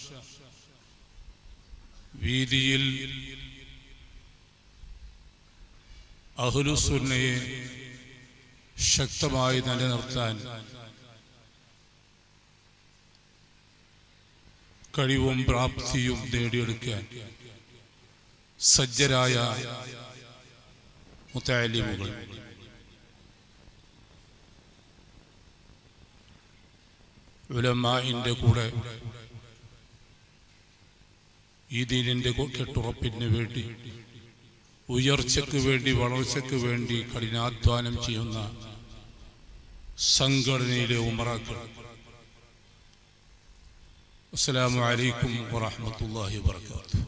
വീതിയിൽ അഹുലുസുന്നയെ ശക്തമായി നിലനിർത്താൻ കഴിവും പ്രാപ്തിയും നേടിയെടുക്കാൻ സജ്ജരായ മുത്താലിമുകൾ ഉലമാന്റെ കൂടെ ഈ ദീനിന്റെ കെട്ടുറപ്പിന് വേണ്ടി ഉയർച്ചയ്ക്ക് വേണ്ടി വളർച്ചയ്ക്ക് വേണ്ടി കഠിനാധ്വാനം ചെയ്യുന്ന സംഘടനയിലെ ഉമറാക്കൾ അസ്സലാമു അലൈക്കും വറഹ്മത്തുള്ളാഹി വബറകാതുഹു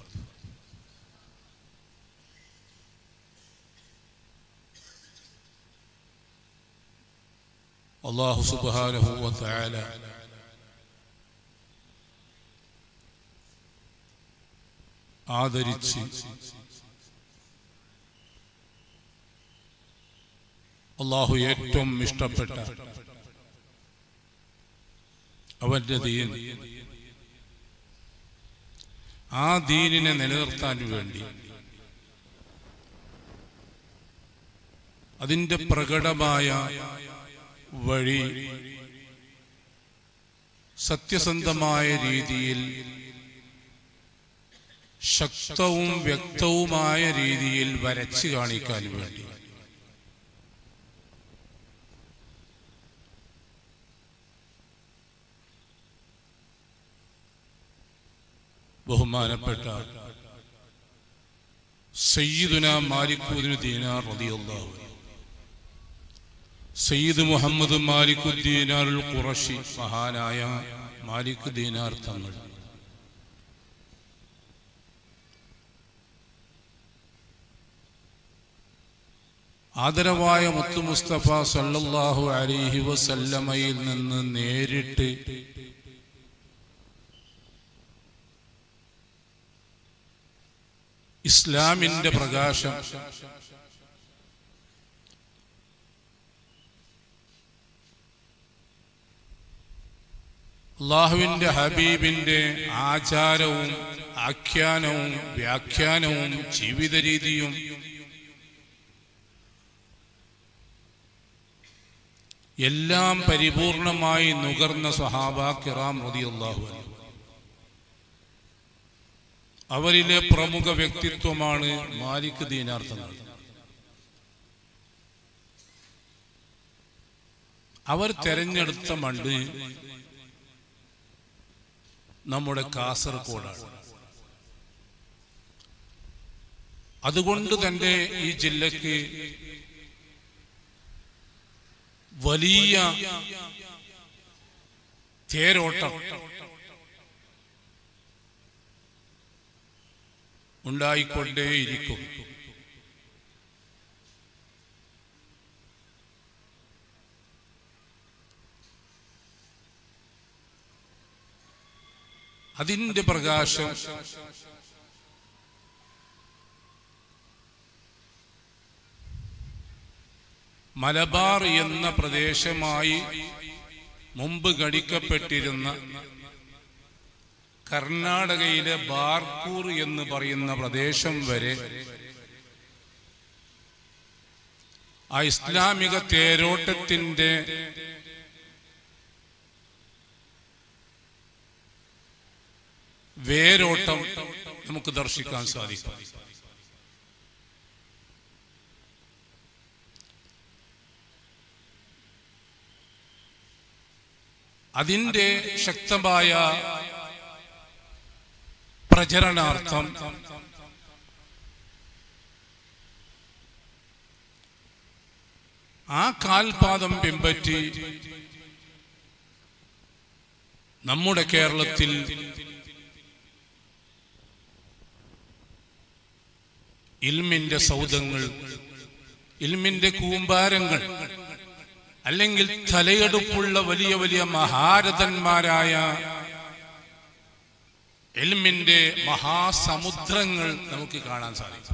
അള്ളാഹു സുബ്ഹാനഹു വ തആല ആദരിച്ച് അള്ളാഹു ഏറ്റവും ഇഷ്ടപ്പെട്ട അവന്റെ ദീൻ ആ ദീനിനെ നിലനിർത്താൻ വേണ്ടി അതിന്റെ പ്രകടമായ വഴി സത്യസന്ധമായ രീതിയിൽ ശക്തവും വ്യക്തവുമായ രീതിയിൽ വരച്ചു കാണിക്കാൻ വേണ്ടി ബഹുമാനപ്പെട്ട സയ്യിദുന മാലിക്കുദ്ദീൻ ദീനാർ റളിയല്ലാഹു അൻഹു സയ്യിദ് മുഹമ്മദ് മാലിക്കുദ്ദീനാറുൽ ഖുറശി മഹാനായ മാലിക് ദീനാർ തങ്ങൾ ആദരവായ മുത്തു മുസ്തഫ സല്ലല്ലാഹു അലൈഹി വസല്ലമയിൽ നിന്ന് നേരിട്ട് ഇസ്ലാമിന്റെ പ്രകാശം അള്ളാഹുവിന്റെ ഹബീബിന്റെ ആചാരവും ആഖ്യാനവും വ്യാഖ്യാനവും ജീവിത രീതിയും എല്ലാം പരിപൂർണമായി നുകർന്ന സഹാബ കിറാം റളിയല്ലാഹു അൻഹു അവരിലെ പ്രമുഖ വ്യക്തിത്വമാണ് മാലിക് ദീനാർ തങ്ങൾ അവർ തെരഞ്ഞെടുത്ത മണ്ണ് നമ്മുടെ കാസർഗോഡാണ് അതുകൊണ്ട് തന്നെ ഈ ജില്ലക്ക് വലിയ തേരോട്ടം ഉണ്ടായിക്കൊണ്ടേയിരിക്കും അതിന്റെ പ്രകാശം മലബാർ എന്ന പ്രദേശമായി മുമ്പ് ഗണിക്കപ്പെട്ടിരുന്ന കർണാടകയിലെ ബാർക്കൂർ എന്ന് പറയുന്ന പ്രദേശം വരെ ആ ഇസ്ലാമിക തേരോട്ടത്തിന്റെ വേരോട്ടം നമുക്ക് ദർശിക്കാൻ സാധിക്കും അതിന്റെ ശക്തമായ പ്രചരണാർത്ഥം ആ കാൽപാദം പിമ്പറ്റി നമ്മുടെ കേരളത്തിൽ ഇൽമിന്റെ സൗദങ്ങൾ ഇൽമിന്റെ കൂമ്പാരങ്ങൾ അല്ലെങ്കിൽ തലയെടുപ്പുള്ള വലിയ വലിയ മഹാരഥന്മാരായ എൽമിന്റെ മഹാസമുദ്രങ്ങൾ നമുക്ക് കാണാൻ സാധിക്കും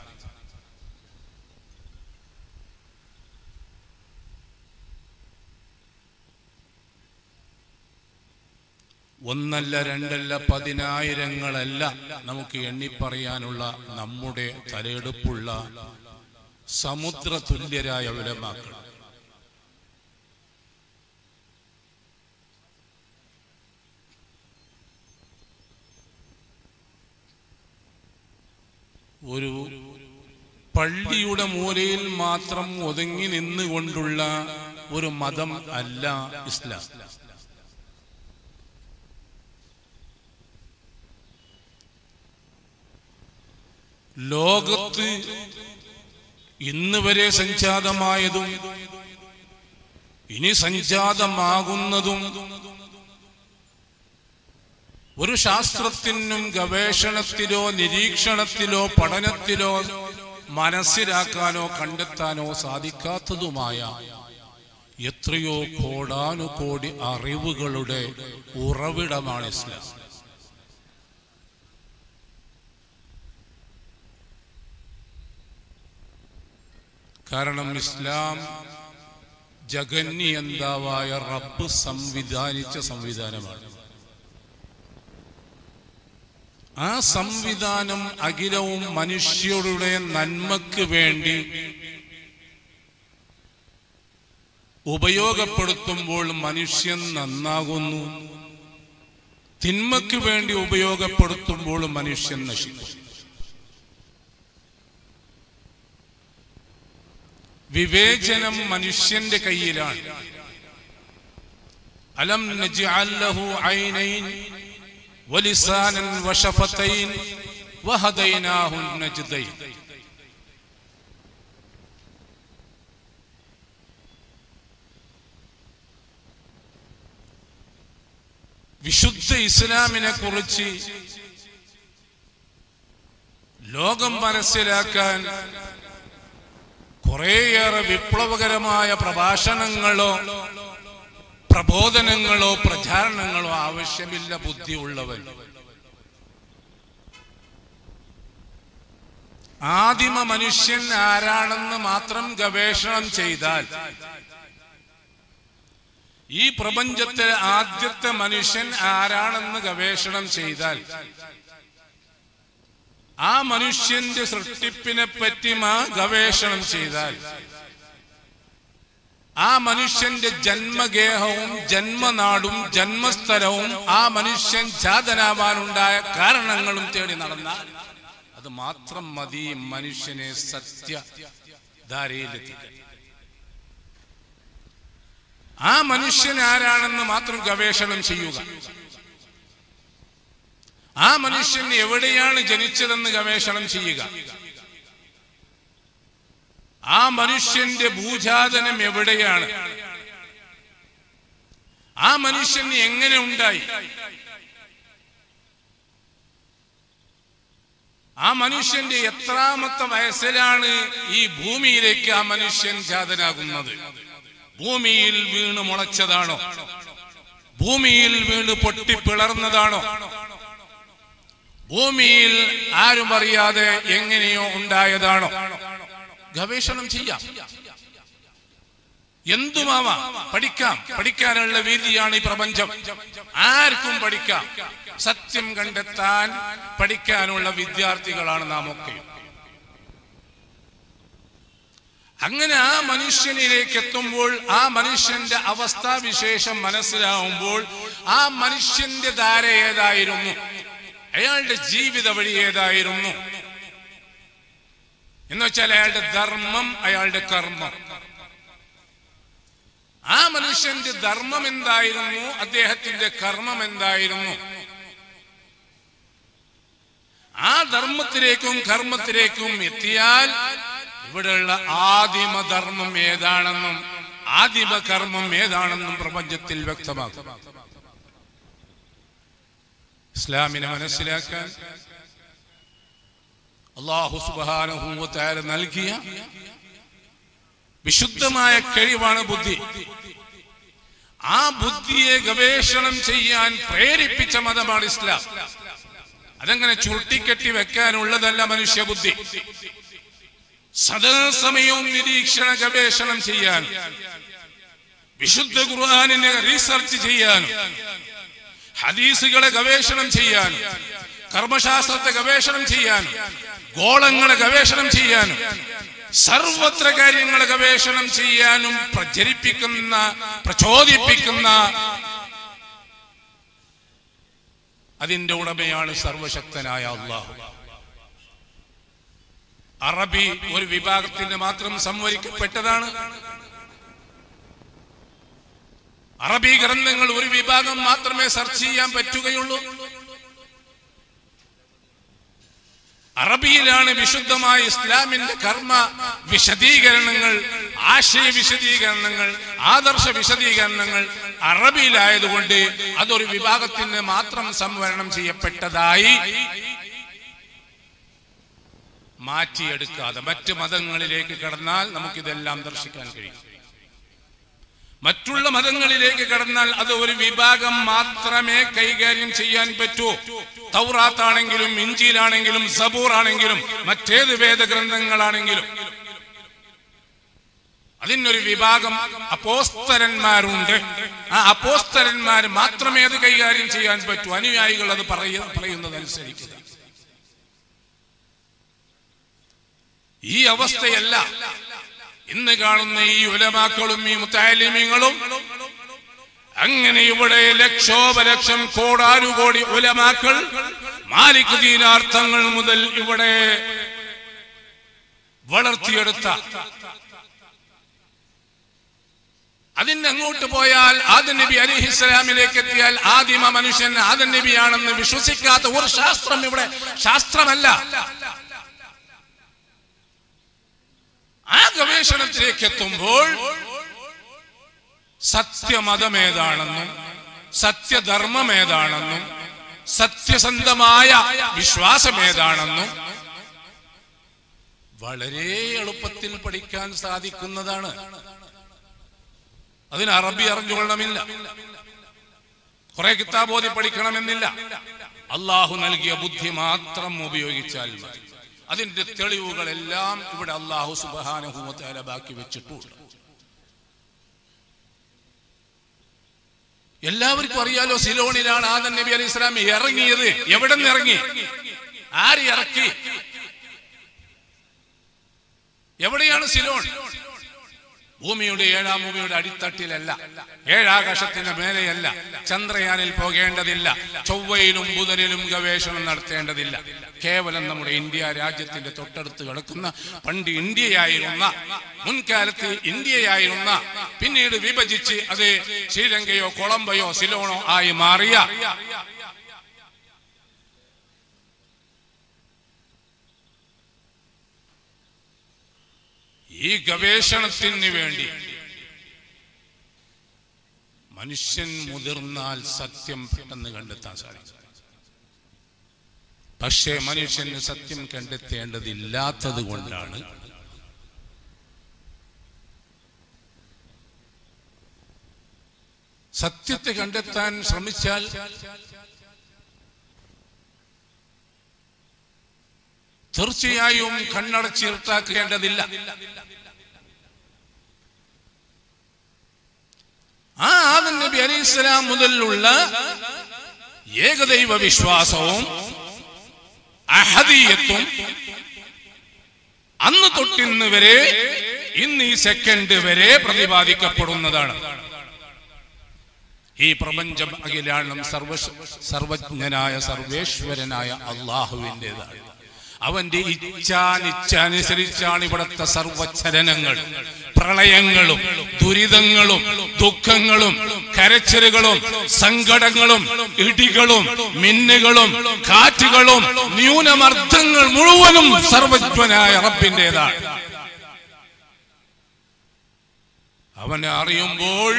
ഒന്നല്ല രണ്ടല്ല പതിനായിരങ്ങളല്ല നമുക്ക് എണ്ണിപ്പറയാനുള്ള നമ്മുടെ തലയെടുപ്പുള്ള സമുദ്ര തുല്യരായ ഉലമാക്കൾ ഒരു പള്ളിയുടെ മൂലയിൽ മാത്രം ഒതുങ്ങി നിന്നുകൊണ്ടുള്ള ഒരു മതം അല്ല ഇസ്ലാം ലോകത്ത് ഇന്ന് വരെ സംജാതമായതും ഇനി സംജാതമാകുന്നതും ഒരു ശാസ്ത്രത്തിനും ഗവേഷണത്തിലോ നിരീക്ഷണത്തിലോ പഠനത്തിലോ മനസ്സിലാക്കാനോ കണ്ടെത്താനോ സാധിക്കാത്തതുമായ എത്രയോ കോടാനുകോടി അറിവുകളുടെ ഉറവിടമാണ് ഇസ്ലാം കാരണം ഇസ്ലാം ജഗന്യന്താവായ റബ്ബ് സംവിധാനിച്ച സംവിധാനമാണ് ആ സംവിധാനം അഖിലവും മനുഷ്യരുടെ നന്മക്ക് വേണ്ടി ഉപയോഗപ്പെടുത്തുമ്പോൾ മനുഷ്യൻ നന്നാകുന്നു തിന്മക്ക് വേണ്ടി ഉപയോഗപ്പെടുത്തുമ്പോൾ മനുഷ്യൻ നശിക്കും വിവേചനം മനുഷ്യന്റെ കയ്യിലാണ് അലം നജ്അൽ ലഹു ഐനൈൻ വലിസാനൻ വശഫതൈൻ വഹദൈനാഹു നജ്ദൈൻ വിശുദ്ധ ഇസ്ലാമിനെ കുറിച്ച് ലോകം മനസ്സിലാക്കാൻ കുറേയേറെ വിപ്ലവകരമായ പ്രഭാഷണങ്ങളോ പ്രബോധനങ്ങളോ പ്രചാരണങ്ങളോ ആവശ്യമില്ല ബുദ്ധിയുള്ളവൻ ആദിമ മനുഷ്യൻ ആരാണെന്ന് മാത്രം ഗവേഷണം ചെയ്താൽ ഈ പ്രപഞ്ചത്തിലെ ആദ്യത്തെ മനുഷ്യൻ ആരാണെന്ന് ഗവേഷണം ചെയ്താൽ ആ മനുഷ്യന്റെ സൃഷ്ടിപ്പിനെ പറ്റി മാ ഗവേഷണം ചെയ്താൽ ആ മനുഷ്യന്റെ ജന്മഗേഹവും ജന്മനാടും ജന്മസ്ഥലവും ആ മനുഷ്യൻ ജാതനാവാനുണ്ടായ കാരണങ്ങളും തേടി നടന്നാൽ അത് മാത്രം മതി മനുഷ്യനെ സത്യധാരയിലെത്തിക്കാൻ ആ മനുഷ്യൻ ആരാണെന്ന് മാത്രം ഗവേഷണം ചെയ്യുക ആ മനുഷ്യൻ എവിടെയാണ് ജനിച്ചതെന്ന് ഗവേഷണം ചെയ്യുക ആ മനുഷ്യന്റെ ഭൂജാതനം എവിടെയാണ് ആ മനുഷ്യൻ എങ്ങനെ ഉണ്ടായി ആ മനുഷ്യന്റെ എത്രാമത്തെ വയസ്സിലാണ് ഈ ഭൂമിയിലേക്ക് ആ മനുഷ്യൻ ജാതനാകുന്നത് ഭൂമിയിൽ വീണ് മുളച്ചതാണോ ഭൂമിയിൽ വീണ് പൊട്ടിപ്പിളർന്നതാണോ ഭൂമിയിൽ ആരും അറിയാതെ എങ്ങനെയോ ഉണ്ടായതാണോ ഗവേഷണം ചെയ്യാം എന്തുമാവാം പഠിക്കാം പഠിക്കാനുള്ള വേദിയാണ് ഈ പ്രപഞ്ചം ആർക്കും പഠിക്കാം സത്യം കണ്ടെത്താൻ പഠിക്കാനുള്ള വിദ്യാർത്ഥികളാണ് നാം ഒക്കെ അങ്ങനെ ആ മനുഷ്യനിലേക്ക് എത്തുമ്പോൾ ആ മനുഷ്യന്റെ അവസ്ഥാവിശേഷം മനസ്സിലാവുമ്പോൾ ആ മനുഷ്യന്റെ ധാര ഏതായിരുന്നു അയാളുടെ ജീവിത വഴി ഏതായിരുന്നു എന്ന് വെച്ചാൽ അയാളുടെ ധർമ്മം അയാളുടെ കർമ്മം ആ മനുഷ്യന്റെ ധർമ്മം എന്തായിരുന്നു അദ്ദേഹത്തിന്റെ കർമ്മം എന്തായിരുന്നു ആ ധർമ്മത്തിലേക്കും കർമ്മത്തിലേക്കും എത്തിയാൽ ഇവിടെയുള്ള ആദിമധർമ്മം ഏതാണെന്നും ആദിമ കർമ്മം ഏതാണെന്നും പ്രപഞ്ചത്തിൽ വ്യക്തമാക്കും ഇസ്ലാമിനെ മനസ്സിലാക്കാൻ അള്ളാഹു സുബാനുഭൂവത്തായ നൽകിയ വിശുദ്ധമായ കഴിവാണ് ബുദ്ധി ആ ബുദ്ധിയെ ഗവേഷണം ചെയ്യാൻ പ്രേരിപ്പിച്ച മതമാണ് ഇസ്ലാം അതങ്ങനെ ചുരുട്ടിക്കെട്ടി വെക്കാനുള്ളതല്ല മനുഷ്യബുദ്ധി സദാസമയവും നിരീക്ഷണ ഗവേഷണം ചെയ്യാനും വിശുദ്ധ ഖുർആാനിനെ റീസർച്ച് ചെയ്യാനും ഹദീസുകളെ ഗവേഷണം ചെയ്യാനും കർമ്മശാസ്ത്രത്തെ ഗവേഷണം ചെയ്യാനും ഗോളങ്ങളെ ഗവേഷണം ചെയ്യാനും സർവത്ര കാര്യങ്ങളെ ഗവേഷണം ചെയ്യാനും പ്രചരിപ്പിക്കുന്ന പ്രചോദിപ്പിക്കുന്ന അതിന്റെ ഉടമയാണ് സർവശക്തനായ അള്ളാഹു അറബി ഒരു വിഭാഗത്തിന് മാത്രം സംവരിക്കപ്പെട്ടതാണ് അറബി ഗ്രന്ഥങ്ങൾ ഒരു വിഭാഗം മാത്രമേ സെർച്ച് ചെയ്യാൻ പറ്റുകയുള്ളൂ അറബിയിലാണ് വിശുദ്ധമായ ഇസ്ലാമിന്റെ കർമ്മ വിശദീകരണങ്ങൾ ആശയ വിശദീകരണങ്ങൾ ആദർശ വിശദീകരണങ്ങൾ അറബിയിലായതുകൊണ്ട് അതൊരു വിഭാഗത്തിന് മാത്രം സംവരണം ചെയ്യപ്പെട്ടതായി മാറ്റിയെടുക്കാതെ മറ്റ് മതങ്ങളിലേക്ക് കടന്നാൽ നമുക്കിതെല്ലാം ദർശിക്കാൻ കഴിയും മറ്റുള്ള മതങ്ങളിലേക്ക് കടന്നാൽ അത് ഒരു വിഭാഗം മാത്രമേ കൈകാര്യം ചെയ്യാൻ പറ്റൂ തൗറാത്താണെങ്കിലും ഇഞ്ചിയിലാണെങ്കിലും സബൂർ ആണെങ്കിലും മറ്റേത് വേദഗ്രന്ഥങ്ങളാണെങ്കിലും അതിനൊരു വിഭാഗം അപ്പോസ്തരന്മാരുണ്ട് ആ അപ്പോസ്തരന്മാർ മാത്രമേ അത് കൈകാര്യം ചെയ്യാൻ പറ്റൂ അനുയായികൾ അത് പറയ പറയുന്നതനുസരിക്കുക ഈ അവസ്ഥയല്ല ഇന്ന് കാണുന്ന ഈ ഉലമാക്കളും ഈ മുത്താലിമ്യങ്ങളും അങ്ങനെ ഇവിടെ ലക്ഷോപലക്ഷം കോടാനുകോടി ഉലമാക്കൾ മാലിക് ദീനാർത്ഥങ്ങൾ മുതൽ ഇവിടെ വളർത്തിയെടുത്ത അതിന് അങ്ങോട്ട് പോയാൽ ആദൻ നബി അലിഹിസ്ലാമിലേക്ക് എത്തിയാൽ ആദിമ മനുഷ്യൻ ആദൻ നബിയാണെന്ന് വിശ്വസിക്കാത്ത ഒരു ശാസ്ത്രം ഇവിടെ ശാസ്ത്രമല്ല ആ ഗവേഷണത്തിലേക്ക് എത്തുമ്പോൾ സത്യമതം ഏതാണെന്നും സത്യധർമ്മം ഏതാണെന്നും സത്യസന്ധമായ വിശ്വാസം ഏതാണെന്നും വളരെ എളുപ്പത്തിൽ പഠിക്കാൻ സാധിക്കുന്നതാണ് അതിന് അറബി അറിഞ്ഞുകൊള്ളണമെന്നില്ല കുറെ കിതാബോധി പഠിക്കണമെന്നില്ല അള്ളാഹു നൽകിയ ബുദ്ധി മാത്രം ഉപയോഗിച്ചാൽ മതി അതിന്റെ തെളിവുകളെല്ലാം ഇവിടെ അള്ളാഹു സുബാനുഭൂമത്താല ബാക്കി വെച്ചിട്ടുണ്ട് എല്ലാവർക്കും അറിയാലോ സിലോണിലാണ് ആദൻ നബി അലി ഇസ്ലാം ഇറങ്ങിയത് എവിടെ നിന്ന് ഇറങ്ങി ആര് ഇറക്കി എവിടെയാണ് സിലോൺ ഭൂമിയുടെ ഏഴാം ഭൂമിയുടെ അടിത്തട്ടിലല്ല ഏഴാകാശത്തിന്റെ മേലെയല്ല ചന്ദ്രയാനിൽ പോകേണ്ടതില്ല ചൊവ്വയിലും ബുധനിലും ഗവേഷണം നടത്തേണ്ടതില്ല കേവലം നമ്മുടെ ഇന്ത്യ രാജ്യത്തിന്റെ തൊട്ടടുത്ത് കിടക്കുന്ന പണ്ട് ഇന്ത്യയായിരുന്ന മുൻകാലത്ത് ഇന്ത്യയായിരുന്ന പിന്നീട് വിഭജിച്ച് അത് ശ്രീലങ്കയോ കൊളംബയോ സിലോണോ ആയി മാറിയ ഈ ഗവേഷണത്തിന് വേണ്ടി മനുഷ്യൻ മുതിർന്നാൽ സത്യം പെട്ടെന്ന് കണ്ടെത്താൻ സാധിക്കും പക്ഷേ മനുഷ്യന് സത്യം കണ്ടെത്തേണ്ടതില്ലാത്തത് കൊണ്ടാണ് സത്യത്തെ കണ്ടെത്താൻ ശ്രമിച്ചാൽ തീർച്ചയായും കണ്ണടച്ചിരുട്ടാക്കേണ്ടതില്ല ആ ആദം നബി അലൈഹി സ്വലാം മുതലുള്ള ഏകദൈവ വിശ്വാസവും അഹദീയത്തും അന്ന് തൊട്ടിന്ന് വരെ ഇന്ന് ഈ സെക്കൻഡ് വരെ പ്രതിപാദിക്കപ്പെടുന്നതാണ് ഈ പ്രപഞ്ചം അഖിലാണം സർവ സർവജ്ഞനായ സർവേശ്വരനായ അള്ളാഹുവിൻ്റെതാണ് അവന്റെ ഇച്ഛാനിച്ഛാനുസരിച്ചാണ് ഇവിടുത്തെ സർവചലനങ്ങൾ പ്രളയങ്ങളും ദുരിതങ്ങളും ദുഃഖങ്ങളും കരച്ചിലുകളും സങ്കടങ്ങളും ഇടികളും മിന്നുകളും കാറ്റുകളും ന്യൂനമർദ്ദങ്ങൾ മുഴുവനും സർവജ്ഞനായ റബ്ബിൻ്റെതാണ് അവനെ അറിയുമ്പോൾ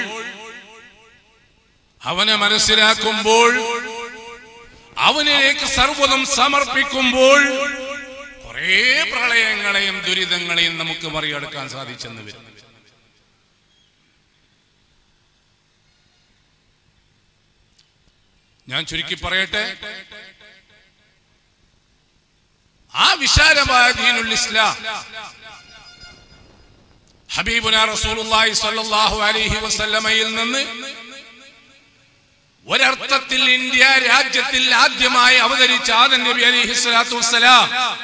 അവനെ മനസ്സിലാക്കുമ്പോൾ അവനിലേക്ക് സർവ്വതും സമർപ്പിക്കുമ്പോൾ കുറേ പ്രളയങ്ങളെയും ദുരിതങ്ങളെയും നമുക്ക് മറികടക്കാൻ സാധിച്ചെന്ന് വരും ഞാൻ ചുരുക്കി പറയട്ടെ ആ വിശാലമായ ദീനുൽ ഇസ്ലാം ഹബീബുന റസൂലുള്ളാഹി സ്വല്ലല്ലാഹു അലൈഹി വസല്ലമയിൽ നിന്ന് ഒരർത്ഥത്തിൽ ഇന്ത്യ രാജ്യത്തിൽ ആദ്യമായി അവതരിച്ച ആദൻ നബി അലിഹി സ്വലാത്തു വസ്സലാം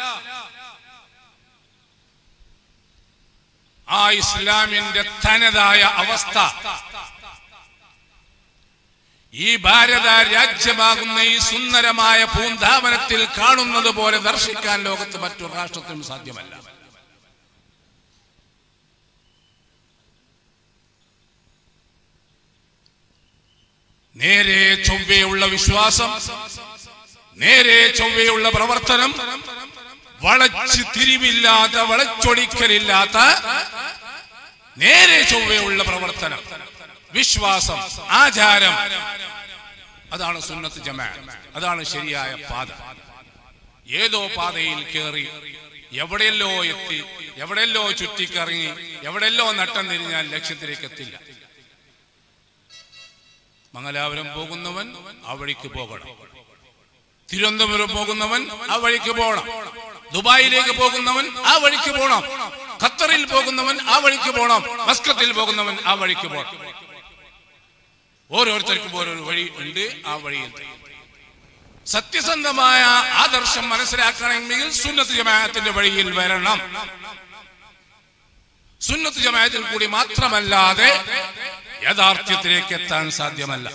ആ ഇസ്ലാമിന്റെ തനതായ അവസ്ഥ ഈ ഭാരത രാജ്യമാകുന്ന ഈ സുന്ദരമായ പൂന്താവനത്തിൽ കാണുന്നത് പോലെ ദർശിക്കാൻ ലോകത്ത് മറ്റൊരു രാഷ്ട്രത്തിനും സാധ്യമല്ല നേരെ ചൊവ്വയുള്ള വിശ്വാസം നേരെ ചൊവ്വയുള്ള പ്രവർത്തനം വളച്ച് തിരിവില്ലാത്ത വളച്ചൊടിക്കലില്ലാത്ത നേരെ ചൊവ്വയുള്ള പ്രവർത്തനം വിശ്വാസം ആചാരം അതാണ് സുന്നത്ത് ജമാ അതാണ് ശരിയായ പാത ഏതോ പാതയിൽ കയറി എവിടെയല്ലോ എത്തി എവിടെയല്ലോ ചുറ്റിക്കറങ്ങി എവിടെയല്ലോ നട്ടം തിരിഞ്ഞാൽ ലക്ഷ്യത്തിലേക്ക് എത്തില്ല മംഗലാപുരം പോകുന്നവൻ ആ വഴിക്ക് പോകണം തിരുവനന്തപുരം പോകുന്നവൻ ആ വഴിക്ക് പോകണം ദുബായിലേക്ക് പോകുന്നവൻ ആ വഴിക്ക് പോകണം ഖത്തറിൽ പോകുന്നവൻ ആ വഴിക്ക് പോകണം മസ്കത്തിൽ പോകുന്നവൻ ആ വഴിക്ക് പോകണം ഓരോരുത്തർക്കും ഓരോ വഴി ഉണ്ട് ആ വഴിയിൽ സത്യസന്ധമായ ആദർശം മനസ്സിലാക്കണമെങ്കിൽ സുന്നത്ത് ജമാഅത്തിന്റെ വഴിയിൽ വരണം സുന്നത്ത് ജമാഅത്തിൽ കൂടി മാത്രമല്ലാതെ യാഥാർത്ഥ്യത്തിലേക്ക് എത്താൻ സാധ്യമല്ല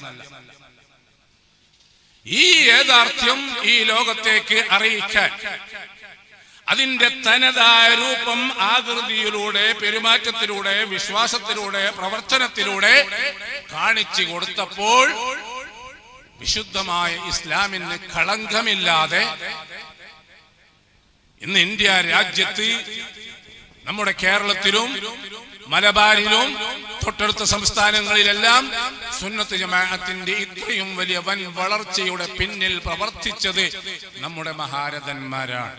ഈ യാഥാർത്ഥ്യം ഈ ലോകത്തേക്ക് അറിയിക്കാൻ അതിന്റെ തനതായ രൂപം ആകൃതിയിലൂടെ പെരുമാറ്റത്തിലൂടെ വിശ്വാസത്തിലൂടെ പ്രവർത്തനത്തിലൂടെ കാണിച്ചു കൊടുത്തപ്പോൾ വിശുദ്ധമായ ഇസ്ലാമിന് കളങ്കമില്ലാതെ ഇന്ന് ഇന്ത്യ രാജ്യത്ത് നമ്മുടെ കേരളത്തിലും മലബാറിലും തൊട്ടടുത്ത സംസ്ഥാനങ്ങളിലെല്ലാം സുന്നത്ത് ജമാഅത്തിന്റെ ഇത്രയും വലിയ വൻ വളർച്ചയുടെ പിന്നിൽ പ്രവർത്തിച്ചത് നമ്മുടെ മഹാരഥന്മാരാണ്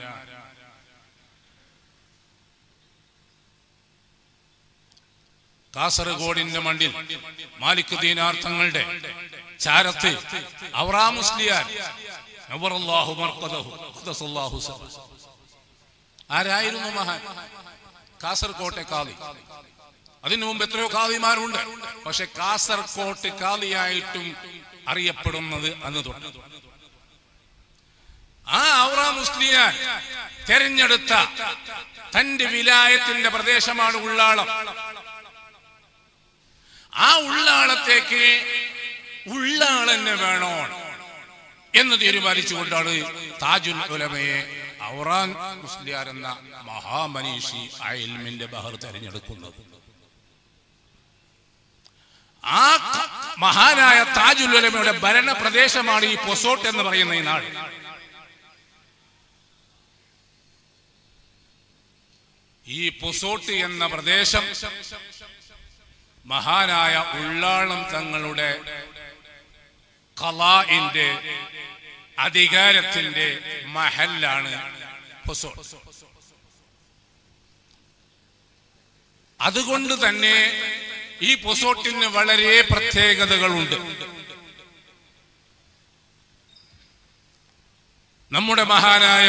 കാസർഗോഡിന്റെ മണ്ടിൽ മാലിക് ദീനാർ തങ്ങളുടെ ചാരത്ത് ഔറാ മുസ്ലിയാർ നവറല്ലാഹു മർഖദഹു ഖദസല്ലാഹു സറ. ആരായിരുന്നു മഹാൻ കാസർകോട്ടെ കാളി അതിനു മുമ്പ് എത്രയോ കാളിമാരുണ്ട് പക്ഷെ കാസർകോട്ട് കാളിയായിട്ടും അറിയപ്പെടുന്നത് അന്ന് തൊട്ട് ആ ഔറ മുസ്ലിയാൻ തെരഞ്ഞെടുത്ത തന്റെ വിലായത്തിന്റെ പ്രദേശമാണ് ഉള്ളാളം ആ ഉള്ളാളത്തേക്ക് ഉള്ളാളെന്നെ വേണോ എന്ന് തീരുമാനിച്ചുകൊണ്ടാണ് താജുൽ ഉലമയെ ഔറാൻ മുസ്ലിയാർ എന്ന മഹാമനീഷി ആ ഇൽമിന്റെ ബഹർ തെരഞ്ഞെടുക്കുന്നത് ആ ക- മഹാനായ താജുൽ ഉലമയുടെ ഭരണ പ്രദേശമാണ് ഈ പൊസോട്ട് എന്ന് പറയുന്ന ഈ നാട് ഈ പൊസോട്ട് എന്ന പ്രദേശം മഹാനായ ഉള്ളാളം തങ്ങളുടെ കലാഇന്റെ അധികാരത്തിന്റെ മഹല്ലാണ് പൊസോട്ട് അതുകൊണ്ട് തന്നെ ഈ പൊസോട്ടിന് വളരെ പ്രത്യേകതകളുണ്ട് നമ്മുടെ മഹാനായ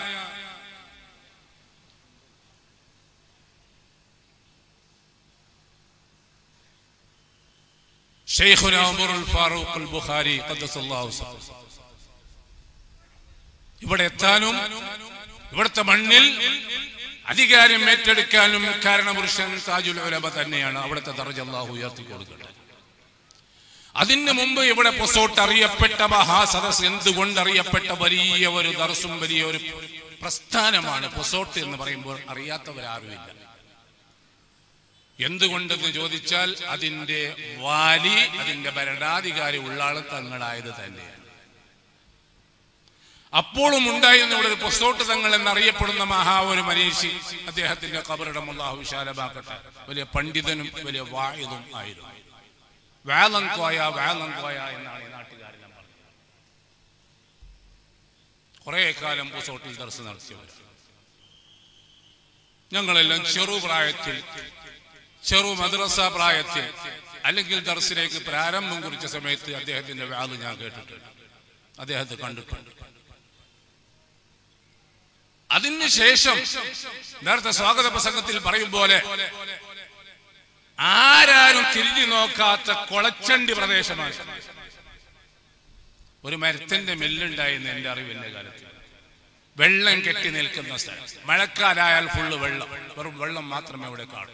ഷെയ്ഖുന ഉമറുൽ ഫാറൂഖ് അൽ ബുഖാരി ഖദ്ദസല്ലാഹു സറഹു. ഇവിടെ എത്താനും ഇവിടുത്തെ മണ്ണിൽ അധികാരം ഏറ്റെടുക്കാനും കാരണപുരുഷൻ താജുൽ ഉലമ തന്നെയാണ് അവിടുത്തെ ദർജ അല്ലാഹു ഉയർത്തി കൊടുക്കുന്നത് അതിന് മുമ്പ് ഇവിടെ പൊസോട്ട് അറിയപ്പെട്ട മഹാസദസ് എന്തുകൊണ്ട് അറിയപ്പെട്ട വലിയ ഒരു ദർസും വലിയ ഒരു പ്രസ്ഥാനമാണ് പൊസോട്ട് എന്ന് പറയുമ്പോൾ അറിയാത്തവരാരുമില്ല എന്തുകൊണ്ടെന്ന് ചോദിച്ചാൽ അതിന്റെ വാലി അതിന്റെ ഭരണാധികാരി ഉള്ളാള് തങ്ങളായത് തന്നെയാണ് അപ്പോഴും ഉണ്ടായിരുന്ന ഇവിടെ ഒരു പൊസോട്ട് തങ്ങൾ എന്നറിയപ്പെടുന്ന മഹാ ഒരു മനീഷി അദ്ദേഹത്തിന്റെ കബറിടം അള്ളാഹു വിശാലമാക്കട്ടെ വലിയ പണ്ഡിതനും വലിയ വായുതും ആയിരുന്നു വേളം കോയ വേളം കോയ എന്നാണ് ഈ നാട്ടുകാരെല്ലാം പറഞ്ഞത് കുറെ കാലം പൊസോട്ടിൽ ദർശനം നടത്തിയവർ ഞങ്ങളെല്ലാം ചെറുപ്രായത്തിൽ ചെറു മദ്രസ പ്രായത്തിൽ അല്ലെങ്കിൽ ദർസിലേക്ക് പ്രാരംഭം കുറിച്ച സമയത്ത് അദ്ദേഹത്തിന്റെ വാത് ഞാൻ കേട്ടിട്ടുണ്ട് അദ്ദേഹത്തെ കണ്ടിട്ടുണ്ട് അതിനുശേഷം നേരത്തെ സ്വാഗത പ്രസംഗത്തിൽ പറയും പോലെ ആരാരും തിരിഞ്ഞു നോക്കാത്ത കൊളച്ചണ്ടി പ്രദേശമാണ് ഒരു മരത്തിന്റെ മില്ലുണ്ടായിരുന്നു എൻ്റെ അറിവിന്റെ കാലത്ത് വെള്ളം കെട്ടി നിൽക്കുന്ന സ്ഥലം മഴക്കാലായാൽ ഫുള്ള് വെള്ളം വെറും വെള്ളം മാത്രമേ അവിടെ കാണൂ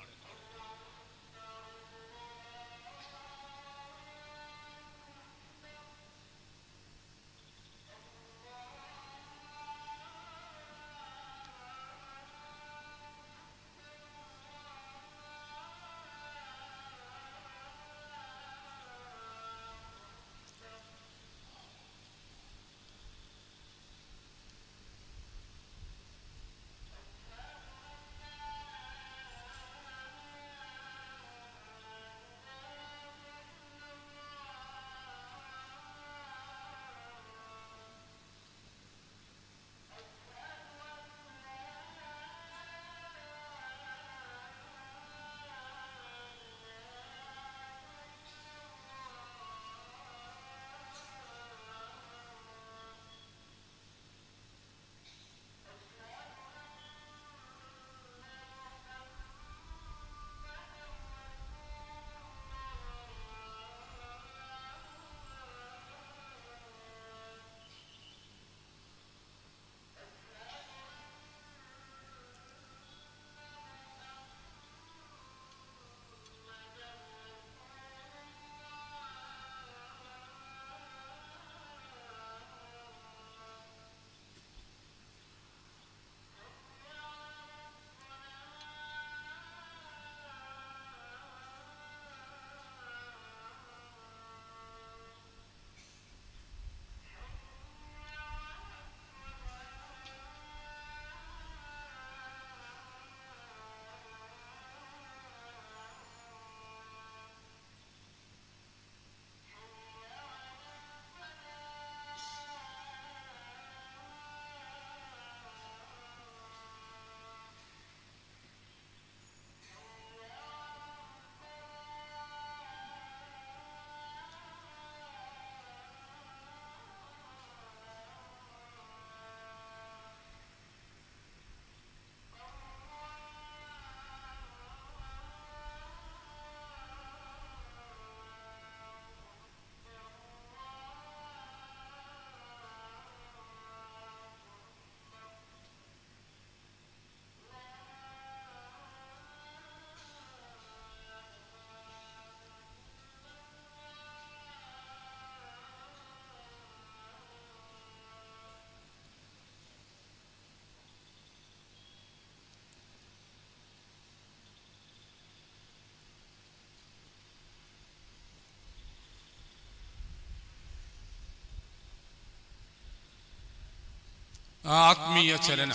ആ ആത്മീയ ചലനം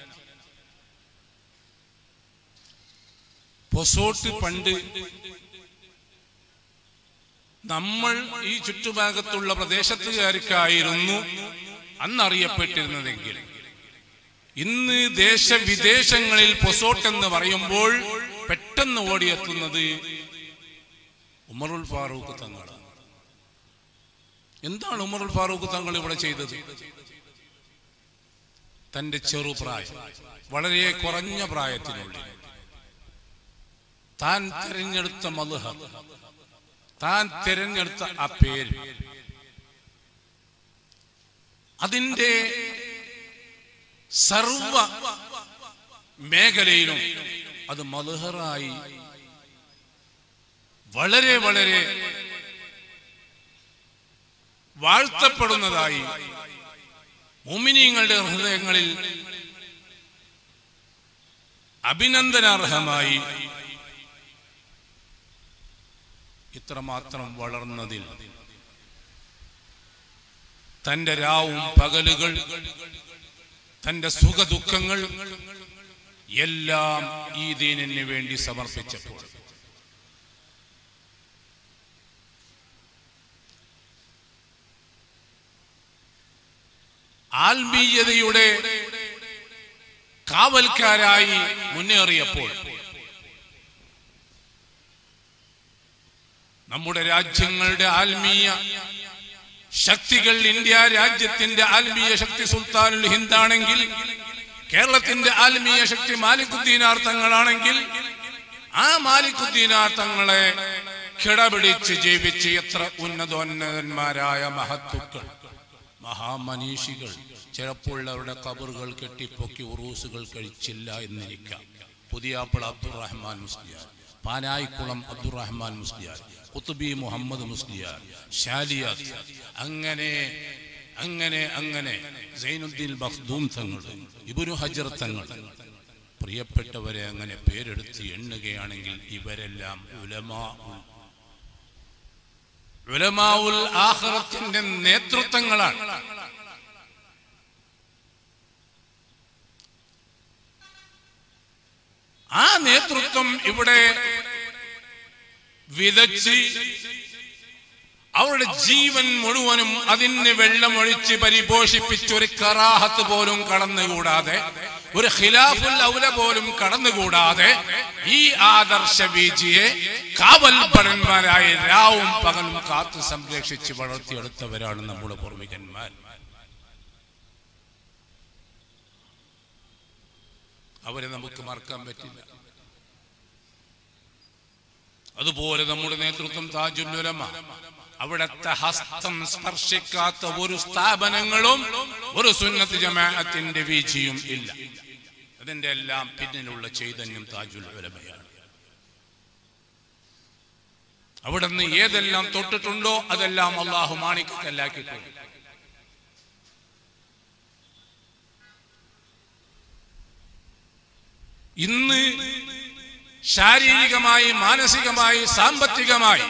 പൊസോട്ട് പണ്ട് നമ്മൾ ഈ ചുറ്റുഭാഗത്തുള്ള പ്രദേശത്തുകാർക്കായിരുന്നു അന്നറിയപ്പെട്ടിരുന്നതെങ്കിൽ ഇന്ന് ദേശവിദേശങ്ങളിൽ പൊസോട്ട് എന്ന് പറയുമ്പോൾ പെട്ടെന്ന് ഓടിയെത്തുന്നത് ഉമറുൽ ഫാറൂഖ് തങ്ങളാണ് എന്താണ് ഉമറുൽ ഫാറൂഖ് തങ്ങൾ ഇവിടെ ചെയ്തത് തന്റെ ചെറുപ്രായം വളരെ കുറഞ്ഞ പ്രായത്തിനുള്ളിൽ താൻ തിരഞ്ഞെടുത്ത മധുഹ താൻ തിരഞ്ഞെടുത്ത ആ പേര് അതിന്റെ സർവ മേഖലയിലും അത് മധുഹറായി വളരെ വളരെ വാഴ്ത്തപ്പെടുന്നതായി മുമിനീങ്ങളുടെ ഹൃദയങ്ങളിൽ അഭിനന്ദനാർഹമായി ഇത്രമാത്രം വളർന്നതിൽ തന്റെ രാവും പകലുകൾ തന്റെ സുഖദുഃഖങ്ങൾ എല്ലാം ഈ ദീനിന് വേണ്ടി സമർപ്പിച്ചപ്പോൾ ആത്മീയതയുടെ കാവൽക്കാരായി മുന്നേറിയപ്പോൾ നമ്മുടെ രാജ്യങ്ങളുടെ ആത്മീയ ശക്തികൾ ഇന്ത്യ രാജ്യത്തിന്റെ ആത്മീയ ശക്തി സുൽത്താനുൽ ഹിന്ദാണെങ്കിൽ കേരളത്തിന്റെ ആത്മീയ ശക്തി മാലിക്കുദ്ദീനാർ തങ്ങളാണെങ്കിൽ ആ മാലിക്കുദ്ദീനാർ തങ്ങളെ കിടപിടിച്ച് ജീവിച്ച് എത്ര ഉന്നതോന്നതന്മാരായ മഹത്തുക്കൾ മഹാമനീഷികൾ ചിലപ്പോൾ അവരുടെ കബറുകൾ കെട്ടിപ്പൊക്കി ഉറൂസുകൾ കഴിച്ചില്ല എന്നിരിക്കാം പുതിയാപ്പിള അബ്ദുറഹ്മാൻ മുസ്ലിയാർ പാനായിക്കുളം അബ്ദുറഹ്മാൻ മുസ്ലിയാർ കുത്തുബി മുഹമ്മദ് മുസ്ലിയാർ ഷാലിയാത്ത് അങ്ങനെ അങ്ങനെ അങ്ങനെ സൈനുദ്ദീൻ ബഖ്ദൂം തങ്ങൾ ഇബുനു ഹജർ തങ്ങൾ പ്രിയപ്പെട്ടവരെ അങ്ങനെ പേരെടുത്ത് എണ്ണുകയാണെങ്കിൽ ഇവരെല്ലാം ഉലമാ ഉലമാവുൽ ആഖിറത്തിന്റെ നേതൃത്വങ്ങളാണ് ആ നേതൃത്വം ഇവിടെ വിതച്ച് അവരുടെ ജീവൻ മുഴുവനും അതിന് വെള്ളമൊഴിച്ച് പരിപോഷിപ്പിച്ച് ഒരു കറാഹത്ത് പോലും കടന്നുകൂടാതെ ഒരു ഖിലാഫുൽ ഔല പോലും കടന്നുകൂടാതെ ഈ ആദർശ ബീജിയെ കാവൽ ഭടന്മാരായ രാവും പകലും കാത്തു സംരക്ഷിച്ച് വളർത്തിയെടുത്തവരാണ് നമ്മുടെ പൂർവികന്മാർ അവരെ നമുക്ക് മറക്കാൻ പറ്റില്ല അതുപോലെ നമ്മുടെ നേതൃത്വം താജുല്ലുലമ അവിടത്തെ ഹസ്തം സ്പർശിക്കാത്ത ഒരു സ്ഥാപനങ്ങളും ഒരു സുന്നത്ത് ജമാഅത്തിന്റെ വീഴ്ചയും ഇല്ല അതിന്റെ എല്ലാം പിന്നിലുള്ള ചൈതന്യം താജുൽ ഉലമയാണ് അവിടെ നിന്ന് ഏതെല്ലാം തൊട്ടിട്ടുണ്ടോ അതെല്ലാം അള്ളാഹു മാണിക്കല്ലാക്കിയിട്ടുണ്ട് ഇന്ന് ശാരീരികമായി മാനസികമായി സാമ്പത്തികമായി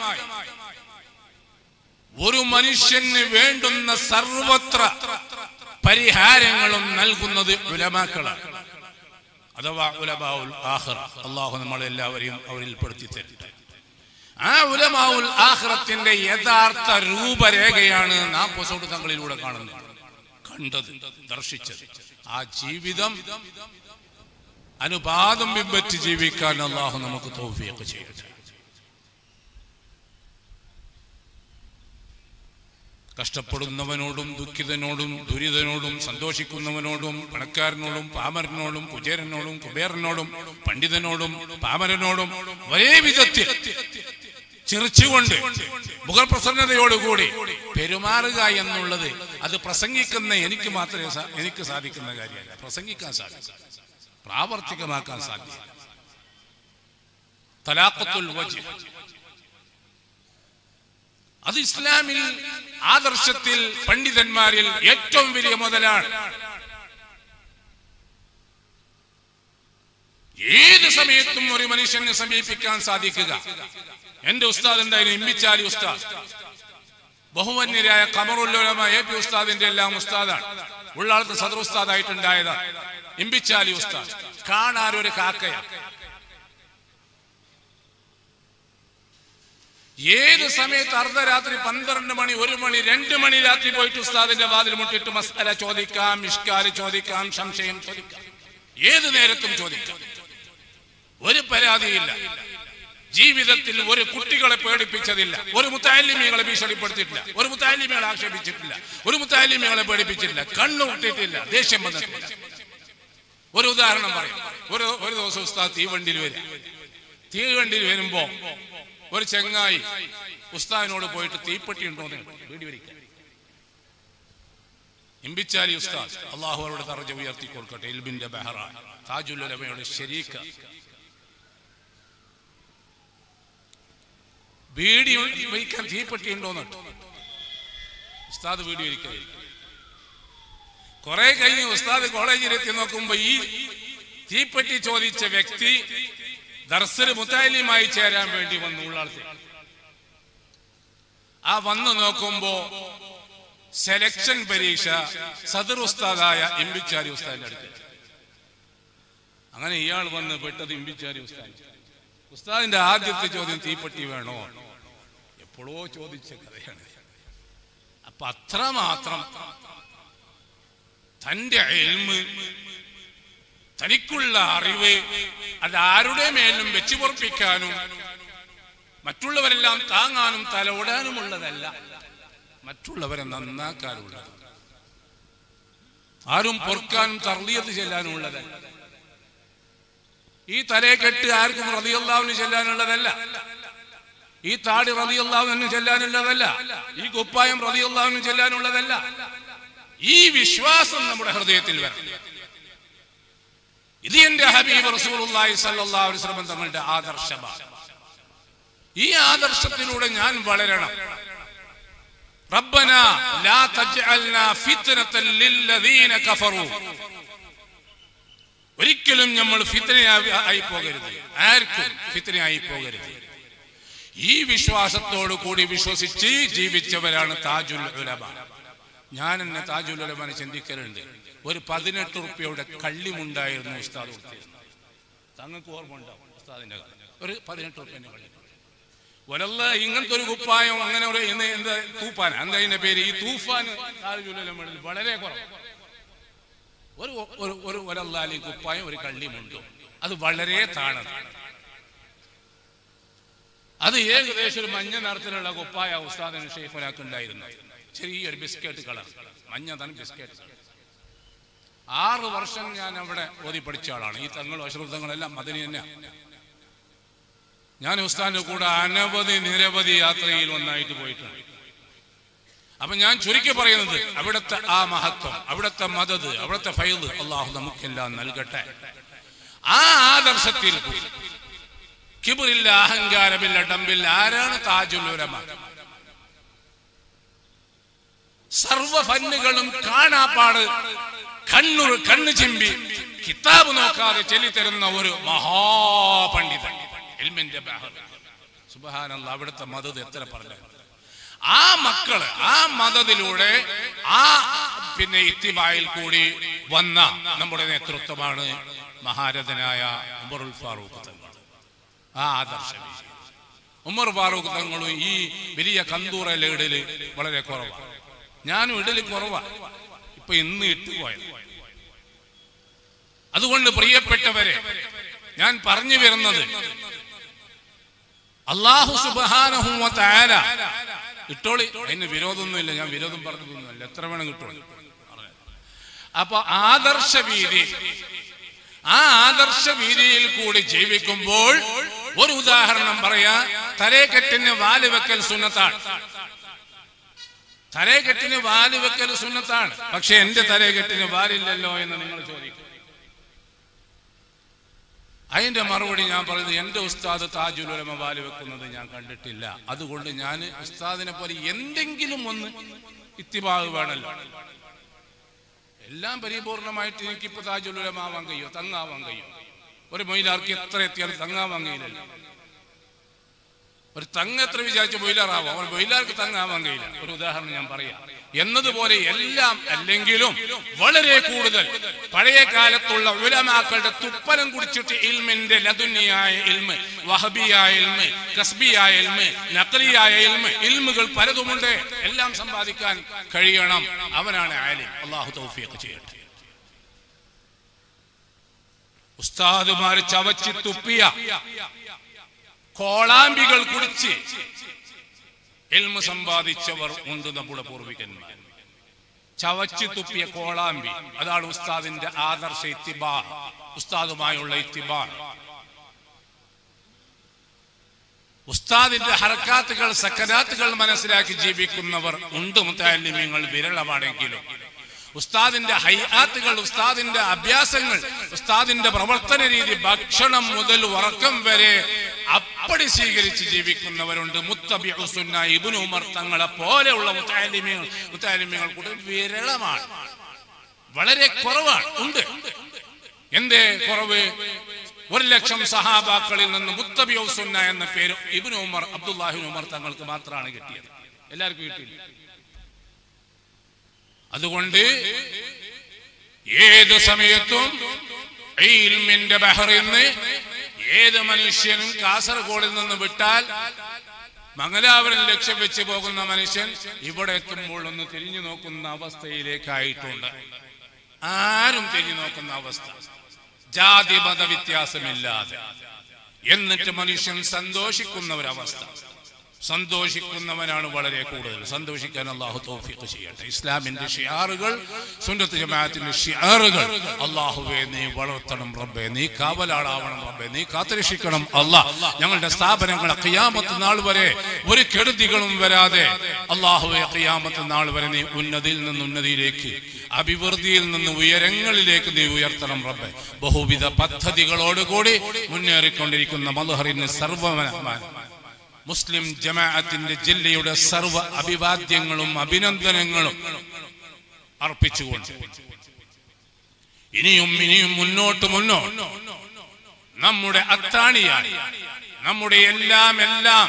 ഒരു മനുഷ്യന് വേണ്ടുന്ന സർവത്ര പരിഹാരങ്ങളും നൽകുന്നത് ഉലമാക്കളാണ് അഥവാ ഉലമാവുൽ ആഖിറ അള്ളാഹു നമ്മളെല്ലാവരെയും അവരിൽ പെടുത്തി തരട്ടെ ആ ഉലമാവുൽ ആഖിറത്തിന്റെ യഥാർത്ഥ രൂപരേഖയാണ് നാം പൊസോട്ട് തങ്ങളിലൂടെ കാണുന്നത് കണ്ടത് ദർശിച്ചത് ആ ജീവിതം അനുപാതം പിൻപറ്റി ജീവിക്കാൻ അള്ളാഹു നമുക്ക് തൗഫീഖ് ചെയ്യട്ടെ കഷ്ടപ്പെടുന്നവനോടും ദുഃഖിതനോടും ദുരിതനോടും സന്തോഷിക്കുന്നവനോടും പണക്കാരനോടും പാമരനോടും കുചേരനോടും കുബേരനോടും പണ്ഡിതനോടും പാമരനോടും ഒരേ വിധത്തിൽ ചിറിച്ചുകൊണ്ട് മുഗൾ പ്രസന്നതയോടുകൂടി പെരുമാറുക എന്നുള്ളത് അത് പ്രസംഗിക്കുന്ന എനിക്ക് മാത്രമേ സാ- എനിക്ക് സാധിക്കുന്ന കാര്യമല്ല പ്രസംഗിക്കാൻ സാധിക്കും പ്രാവർത്തികമാക്കാൻ സാധ്യമല്ല തലാഖത്തുൽ വജ്ഹ് അത് ഇസ്ലാമിൽ ആദർശത്തിൽ പണ്ഡിതന്മാരിൽ ഏറ്റവും വലിയ മുതലാണ് ഏത് സമയത്തും ഒരു മനുഷ്യനെ സമീപിക്കാൻ സാധിക്കുക എന്റെ ഉസ്താദ് എന്തായാലും ഇമ്മിച്ചാലി ഉസ്താദ് ബഹുവന്യരായ കമറുല്ലോലമ എ പി ഉസ്താദിന്റെ എല്ലാം ഉസ്താദാണ് ഉള്ളാളത്ത് സദർ ഉസ്താദായിട്ടുണ്ടായതാണ് ഇമ്പിച്ചാലി ഉസ്താദ് കാണാൻ ഒരു കാക്കയാണ് ഏത് സമയത്ത് അർദ്ധരാത്രി പന്ത്രണ്ട് മണി ഒരു മണി രണ്ട് മണി രാത്രി പോയിട്ട് ഉസ്താദിന്റെ വാതിൽ മുട്ടിട്ട് മസാല ചോദിക്കാം ഇഷ്കാല് ചോദിക്കാം സംശയം ചോദിക്കാം ഏത് നേരത്തും ചോദിക്കാം ഒരു പരാതിയില്ല ജീവിതത്തിൽ ഒരു കുട്ടികളെ പേടിപ്പിച്ചതില്ല ഒരു മുത്താലിമികളെ ഭീഷണിപ്പെടുത്തിയിട്ടില്ല ഒരു മുത്താലിമികളെ ആക്ഷേപിച്ചിട്ടില്ല ഒരു മുത്താലിമികളെ പേടിപ്പിച്ചിട്ടില്ല കണ്ണു കൂട്ടിയിട്ടില്ല ദേഷ്യം വന്നിട്ടില്ല ഒരു ഉദാഹരണം പറയും ഒരു ഒരു ദിവസം ഉസ്താദ് തീവണ്ടിയിൽ വരും തീവണ്ടിയിൽ വരുമ്പോ ഒരു ചെങ്ങായി ഉസ്താദിനോട് പോയിട്ട് തീപ്പെട്ടി ഉണ്ടോ വീടി വരിക്കാൻ ഇമ്പിച്ചാലി ഉസ്താദ് അള്ളാഹു അവരുടെ തറജ ഉയർത്തി കൊടുക്കട്ടെ ഇൽബിന്റെ ബഹറ താജുല്ലമയുടെ ശരീക്ക വീടി വയ്ക്കാൻ തീപ്പെട്ടി ഉണ്ടോന്ന് ഉസ്താദ് വീടി വരിക്കാൻ കുറെ കഴിഞ്ഞ് ഉസ്താദ് കോളേജിലെത്തി നോക്കുമ്പോ ഈ തീപ്പെട്ടി ചോദിച്ച വ്യക്തി ദർസൽ മുത്താലിമായി ചേരാൻ വേണ്ടി വന്നു ഉള്ളാളത്തെ ആ വന്ന് നോക്കുമ്പോ സെലക്ഷൻ പരീക്ഷ സദർ ഉസ്താദായ ഇമ്പിച്ചാരി ഉസ്താദിന്റെ അടുത്ത് അങ്ങനെ ഇയാൾ വന്ന് പെട്ടത് ഇമ്പിച്ചാരി ഉസ്താദ് ഉസ്താദിന്റെ ആദ്യത്തെ ചോദ്യം തീപ്പെട്ടി വേണോ എപ്പോഴോ ചോദിച്ച കഥയാണ് അപ്പൊ അത്രമാത്രം തന്റെ എൽമ് തനിക്കുള്ള അറിവ് അത് ആരുടെ മേലും വെച്ചു പൊറപ്പിക്കാനും മറ്റുള്ളവരെല്ലാം താങ്ങാനും തലോടാനുമുള്ളതല്ല മറ്റുള്ളവരെ നന്നാക്കാനുള്ളത് ആരും പൊറുക്കാനും തർലിയത്ത് ചെല്ലാനുള്ളതല്ല ഈ തലയെ കെട്ട് ആർക്കും റതിയല്ലാവിന് ചെല്ലാനുള്ളതല്ല ഈ താടി റതിയുള്ളവനും ചെല്ലാനുള്ളതല്ല ഈ കുപ്പായം റതിയുള്ളവനും ചെല്ലാനുള്ളതല്ല ഈ വിശ്വാസം നമ്മുടെ ഹൃദയത്തിൽ വരണം ഇത് എന്റെ ഹബീബ് റസൂലുള്ളാഹി സ്വല്ലല്ലാഹു അലൈഹി വസല്ലം തങ്ങളുടെ ആദർശമാണ് ഈ ആദർശത്തിലൂടെ ഞാൻ വളരണം റബ്ബന ലാ തജ്അൽനാ ഫിത്നതൻ ലില്ലദീന കഫറു ഒരിക്കലും നമ്മൾ ഫിത്നയായി പോകരുത് ആർക്കും ഫിത്നയായി പോകരുത് ഈ വിശ്വാസത്തോടു കൂടി വിശ്വസിച്ച് ജീവിച്ചവരാണ് താജുൽ ഉലമ ഞാൻ എന്നെ താജുൽ ഉലമാനെ ചിന്തിക്കലുണ്ട് ഒരു പതിനെട്ട് റുപ്യയുടെ കള്ളിമുണ്ടായിരുന്നു ഉസ്താദ് കൊടുത്തിരുന്നത് തങ്ങൾക്ക് ഓർമ്മ ഉണ്ടാവും ഉസ്താദിന്റെ കാലം ഒരു പതിനെട്ട് റുപ്യന്റെ കള്ളി ഒരല്ല ഇങ്ങനത്തെ ഒരു കുപ്പായം അങ്ങനെ ഒരു ഇന്ന് എന്താ തൂഫാൻ എന്താ ഇതിന്റെ പേര് ഈ തൂഫാൻ താജുൽ ഉലമയിൽ വളരെ കുറവ് ഒരു ഒരു ഒരു ഒരല്ലാലി കുപ്പായം ഒരു കള്ളിമുണ്ടും അത് വളരെ താണത് അത് ഏകദേശം ഒരു മഞ്ഞ നിറത്തിലുള്ള കുപ്പായ ഉസ്താദിന് ഷെയ്ഫുനാക്ക് ഉണ്ടായിരുന്നു ചെറിയൊരു ബിസ്ക്കറ്റ് കളർ മഞ്ഞ തന്നെ ബിസ്ക്കറ്റ് ആറ് വർഷം ഞാൻ അവിടെ ഓതി പഠിച്ച ആളാണ് ഈ തങ്ങളും അശ്രദ്ധങ്ങളെല്ലാം അതിന് തന്നെ ഞാൻ ഉസ്താദിന്റെ കൂടെ അനവധി നിരവധി യാത്രയിൽ ഒന്നായിട്ട് പോയിട്ടുണ്ട് അപ്പൊ ഞാൻ ചുരുക്കി പറയുന്നത് അവിടുത്തെ ആ മഹത്വം അവിടുത്തെ മദത് അവിടുത്തെ ഫൈദ് അള്ളാഹു നമുക്കെല്ലാം നൽകട്ടെ ആ ആദർശത്തിൽ കൂടി കിബിറില്ല അഹങ്കാരമില്ല ഡമ്പില്ല ആരാണ് താജുൽ ഉലമ സർവ ഫന്നുകളും കാണാപ്പാട് കണ്ണുർ കണ്ണു ചിമ്പി കിതാബ് നോക്കാതെ ചെല്ലിത്തരുന്ന ഒരു മഹാപണ്ഡിതൻ എൽമിന്റെ സുബഹാനല്ല അവിടുത്തെ മതത് എത്ര പറഞ്ഞു ആ മക്കള് ആ മതത്തിലൂടെ ആ പിന്നെ ഇത്തിബായിൽ കൂടി വന്ന നമ്മുടെ നേതൃത്വമാണ് മഹാരഥനായ ഉമറുൽ ഫാറൂഖ് തങ്ങൾ ആ ആദർശം ഉമർ ഫാറൂഖ് തങ്ങളും ഈ വലിയ കന്തൂറയിലെ ഇടല് വളരെ കുറവാണ് ഞാനും ഇടല് കുറവാണ് ഇപ്പൊ ഇന്ന് ഇട്ടുപോയത് അതുകൊണ്ട് പ്രിയപ്പെട്ടവരെ ഞാൻ പറഞ്ഞു വരുന്നത് അള്ളാഹു സുബാനഹുവ താര ഇട്ടോളി അതിന് വിരോധമൊന്നുമില്ല ഞാൻ വിരോധം പറഞ്ഞതൊന്നുമല്ല എത്ര വേണം കിട്ടോളി അപ്പൊ ആദർശ വീതി ആ ആദർശ വീതിയിൽ കൂടി ജീവിക്കുമ്പോൾ ഒരു ഉദാഹരണം പറയാ തലേക്കെട്ടിന് വാല് വെക്കൽ സുന്നത്താണ് തലേക്കെട്ടിന് വാല് വെക്കൽ സുന്നത്താണ് പക്ഷെ എന്റെ തലേക്കെട്ടിന് വാലില്ലല്ലോ എന്ന് നിങ്ങൾ ചോദിക്കും അതിന്റെ മറുപടി ഞാൻ പറയുന്നത് എന്റെ ഉസ്താദ് താജുലുലമ വാല് വെക്കുന്നത് ഞാൻ കണ്ടിട്ടില്ല അതുകൊണ്ട് ഞാൻ ഉസ്താദിനെ പോലെ എന്തെങ്കിലും ഒന്ന് ഇത്തിബാഗ് വേണമല്ലോ എല്ലാം പരിപൂർണമായിട്ട് എനിക്കിപ്പോ താജുലുലമാവാൻ കഴിയോ തങ്ങാവാൻ കഴിയോ ഒരു മൊയിലാർക്ക് എത്ര എത്തിയാലും തങ്ങാവാൻ കഴിയില്ലല്ലോ ഒരു തങ്ങ എത്ര വിചാരിച്ച മൊയിലാറാവാം ഒരു മൊയിലാർക്ക് തങ്ങാവാൻ കഴിയില്ല ഒരു ഉദാഹരണം ഞാൻ പറയാം എന്നതുപോലെ എല്ലാം അല്ലെങ്കിലും വളരെ കൂടുതൽ പഴയ കാലത്തുള്ള ഉലമാക്കളുടെ തുപ്പലം കുടിച്ചിട്ട് ഇൽമിന്റെ ലതുന്യായ ഇൽമ് വഹബിയായ ഇൽമ് കസ്ബിയായ ഇൽമ് നക്കലിയായ ഇൽമ് ഇൽമുകൾ പലതുമുണ്ട് എല്ലാം സമ്പാദിക്കാൻ കഴിയണം അവനാണ് ആലിം അള്ളാഹു തൗഫീഖ് ചെയ്യട്ടെ ഉസ്താദുമാര് ചവച്ച് തുപ്പിയ കോളാമ്പികൾ കുടിച്ച് എൽമ സമ്പാദിച്ചവർ ഉണ്ട് നമ്മുടെ പൂർവികന്മാർ ചവച്ചു തുപ്പിയ കോളാമ്പി അതാണ് ഉസ്താദിന്റെ ആദർശ ഇത്തിബാ ഉസ്താദുമായുള്ള ഇത്തിബാ ഉസ്താദിന്റെ ഹർക്കാത്തുകൾ സക്കരാത്തുകൾ മനസ്സിലാക്കി ജീവിക്കുന്നവർ ഉണ്ട് മുത്താലിമ്യങ്ങൾ വിരളമാണെങ്കിലും ഉസ്താദിന്റെ ഹൈആത്തുകൾ ഉസ്താദിന്റെ അഭ്യാസങ്ങൾ ഉസ്താദിന്റെ പ്രവർത്തന രീതി ഭക്ഷണം മുതൽ ഉറക്കം വരെ അപ്പടി സ്വീകരിച്ച് ജീവിക്കുന്നവരുണ്ട് മുത്തബി ഹുസുന്ന ഇബുൻ ഉമർ തങ്ങളെ പോലെയുള്ള മുത്താലിമ്യങ്ങൾ മുത്താലിമ്യങ്ങൾ കൂടെ വിരളമാണ് വളരെ കുറവാണ് ഉണ്ട് എന്തേ കുറവ് ഒരു ലക്ഷം സഹാബാക്കളിൽ നിന്ന് മുത്തബി ഹുസുന്ന എന്ന പേര് ഇബുൻ ഉമർ അബ്ദുല്ലാഹിൻ ഉമർ തങ്ങൾക്ക് മാത്രമാണ് കിട്ടിയത് എല്ലാവർക്കും കിട്ടിയില്ല അതുകൊണ്ട് ഏത് സമയത്തും ഈ ഇൽമിന്റെ ബഹറിന്ന് ഏത് മനുഷ്യനും കാസർഗോഡിൽ നിന്ന് വിട്ടാൽ മംഗലാപുരം ലക്ഷ്യം വെച്ച് പോകുന്ന മനുഷ്യൻ ഇവിടെ എത്തുമ്പോൾ ഒന്ന് തിരിഞ്ഞു നോക്കുന്ന അവസ്ഥയിലേക്കായിട്ടുണ്ട് ആരും തിരിഞ്ഞു നോക്കുന്ന അവസ്ഥ ജാതി മത വ്യത്യാസമില്ലാതെ എന്നിട്ട് മനുഷ്യൻ സന്തോഷിക്കുന്ന ഒരവസ്ഥ സന്തോഷിക്കുന്നവനാണ് വളരെ കൂടുതൽ സന്തോഷിക്കാൻ അള്ളാഹു തൗഫീഖ് ചെയ്യട്ടെ ഇസ്ലാമിന്റെ ഷിയാറുകൾ സുന്നത്ത് ജമാഅത്തിന്റെ ഷിയാറുകൾ അള്ളാഹുവെ നീ വളർത്തണം റബ്ബെ നീ കാവലാളാവണം റബ്ബെ നീ കാത്തുരക്ഷിക്കണം അള്ളാഹ് ഞങ്ങളുടെ സ്ഥാപനങ്ങളെ ഖിയാമത്ത് നാൾ വരെ ഒരു കെടുതികളും വരാതെ അള്ളാഹുവെ ഖിയാമത്ത് നാൾ വരെ നീ ഉന്നതിയിൽ നിന്ന് ഉന്നതിയിലേക്ക് അഭിവൃദ്ധിയിൽ നിന്ന് ഉയരങ്ങളിലേക്ക് നീ ഉയർത്തണം റബ്ബെ ബഹുവിധ പദ്ധതികളോടുകൂടി മുന്നേറിക്കൊണ്ടിരിക്കുന്ന മധുഹറിന് സർവമാന മുസ്ലിം ജമാഅത്തിന്റെ ജില്ലയുടെ സർവ്വ അഭിവാദ്യങ്ങളും അഭിനന്ദനങ്ങളും അർപ്പിച്ചുകൊണ്ട് ഇനിയും ഇനിയും മുന്നോട്ട് മുന്നോട്ട് നമ്മുടെ അത്താണിയായി നമ്മുടെ എല്ലാം എല്ലാം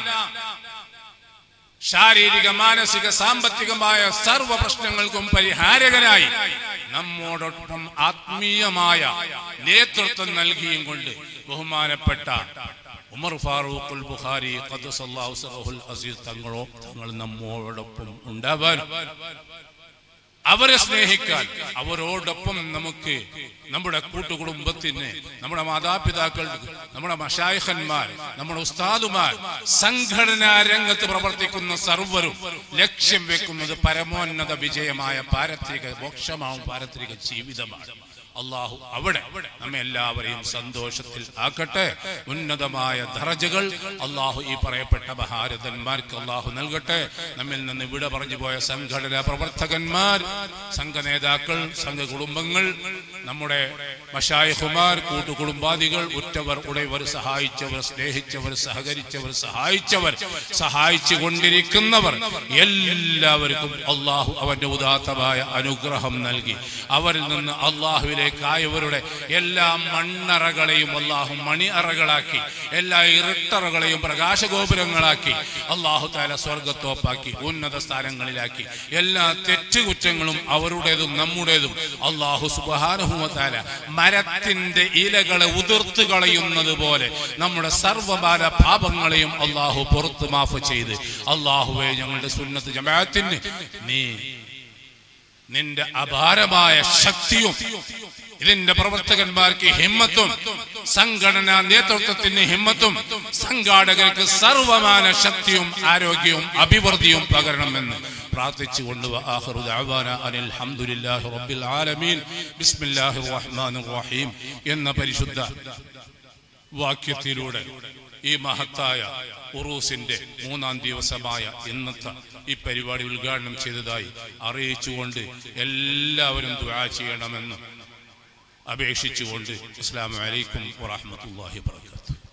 ശാരീരിക മാനസിക സാമ്പത്തികമായ സർവ പ്രശ്നങ്ങൾക്കും പരിഹാരകനായി നമ്മോടൊപ്പം ആത്മീയമായ നേതൃത്വം നൽകിയും കൊണ്ട് ബഹുമാനപ്പെട്ട ഉമർ ഫാറൂഖുൽ ബുഖാരി ഖദ്ദസല്ലാഹു സറഹുൽ അസീസ് തങ്ങളോ തങ്ങൾ നമ്മോടൊപ്പം ഉണ്ടാവാൻ അവരെ സ്നേഹിക്കാൻ അവരോടൊപ്പം നമുക്ക് നമ്മുടെ കൂട്ടുകുടുംബത്തിന് നമ്മുടെ മാതാപിതാക്കൾക്ക് നമ്മുടെ മഷായഹന്മാർ നമ്മുടെ ഉസ്താദുമാർ സംഘടനാ രംഗത്ത് പ്രവർത്തിക്കുന്ന സർവരും ലക്ഷ്യം വെക്കുന്നത് പരമോന്നത വിജയമായ പാരത്രിക മോക്ഷമാവും പാരത്രിക ജീവിതമാണ് അള്ളാഹു അവിടെ നമ്മെ എല്ലാവരെയും സന്തോഷത്തിൽ ആക്കട്ടെ ഉന്നതമായ ധറജകൾ അള്ളാഹു ഈ പറയപ്പെട്ട മഹാരഥന്മാർക്ക് അള്ളാഹു നൽകട്ടെ നമ്മിൽ നിന്ന് വിട പറഞ്ഞു പോയ സംഘടനാ പ്രവർത്തകന്മാർ സംഘ നേതാക്കൾ സംഘ കുടുംബങ്ങൾ നമ്മുടെ മഷായഹുമാർ കൂട്ടുകുടുംബാദികൾ ഉറ്റവർ ഉടയവർ സഹായിച്ചവർ സ്നേഹിച്ചവർ സഹകരിച്ചവർ സഹായിച്ചവർ സഹായിച്ചു കൊണ്ടിരിക്കുന്നവർ എല്ലാവർക്കും അള്ളാഹു അവന്റെ ഉദാത്തമായ അനുഗ്രഹം നൽകി അവരിൽ നിന്ന് അള്ളാഹുവിലേക്കായവരുടെ എല്ലാ മണ്ണറകളെയും അള്ളാഹു മണി അറകളാക്കി എല്ലാ ഇരുട്ടറകളെയും പ്രകാശഗോപുരങ്ങളാക്കി അള്ളാഹു താല സ്വർഗത്തോപ്പാക്കി ഉന്നത സ്ഥാനങ്ങളിലാക്കി എല്ലാ തെറ്റുകുറ്റങ്ങളും അവരുടേതും നമ്മുടേതും അള്ളാഹു സുബാനുഹുമത്താല മരത്തിന്റെ ഇലകളെ ഉതിർത്ത് കളയുന്നത് പോലെ നമ്മുടെ സർവ്വബാല പാപങ്ങളെയും അള്ളാഹു പുറത്ത് മാഫ് ചെയ്ത് അള്ളാഹുവെ ഞങ്ങളുടെ സുന്നത്ത് ജമാഅത്തിന് നീ നിന്റെ അപാരമായ ശക്തിയും ഇതിന്റെ പ്രവർത്തകന്മാർക്ക് ഹിമ്മത്തും സംഘടനാ നേതൃത്വത്തിന് ഹിമ്മത്തും സംഘാടകർക്ക് സർവമാന ശക്തിയും ആരോഗ്യവും അഭിവൃദ്ധിയും പകരണമെന്ന് പ്രാർത്ഥിച്ചുകൊണ്ട് വആഖിറു ദഅവാന അനിൽ ഹംദുലില്ലാഹി റബ്ബിൽ ആലമീൻ ബിസ്മില്ലാഹിർ റഹ്മാനിർ റഹീം എന്ന പരിശുദ്ധ വാക്യത്തിലൂടെ ഈ മഹത്തായ ഉറൂസിന്റെ മൂന്നാം ദിവസമായ ഇന്നത്തെ ഈ പരിപാടി ഉദ്ഘാടനം ചെയ്തതായി അറിയിച്ചുകൊണ്ട് എല്ലാവരും ദുആ ചെയ്യണമെന്ന് അപേക്ഷിച്ചുകൊണ്ട് അസ്സാം വലൈക്കും വാഹമത്തല്ലാഹി വാത്തു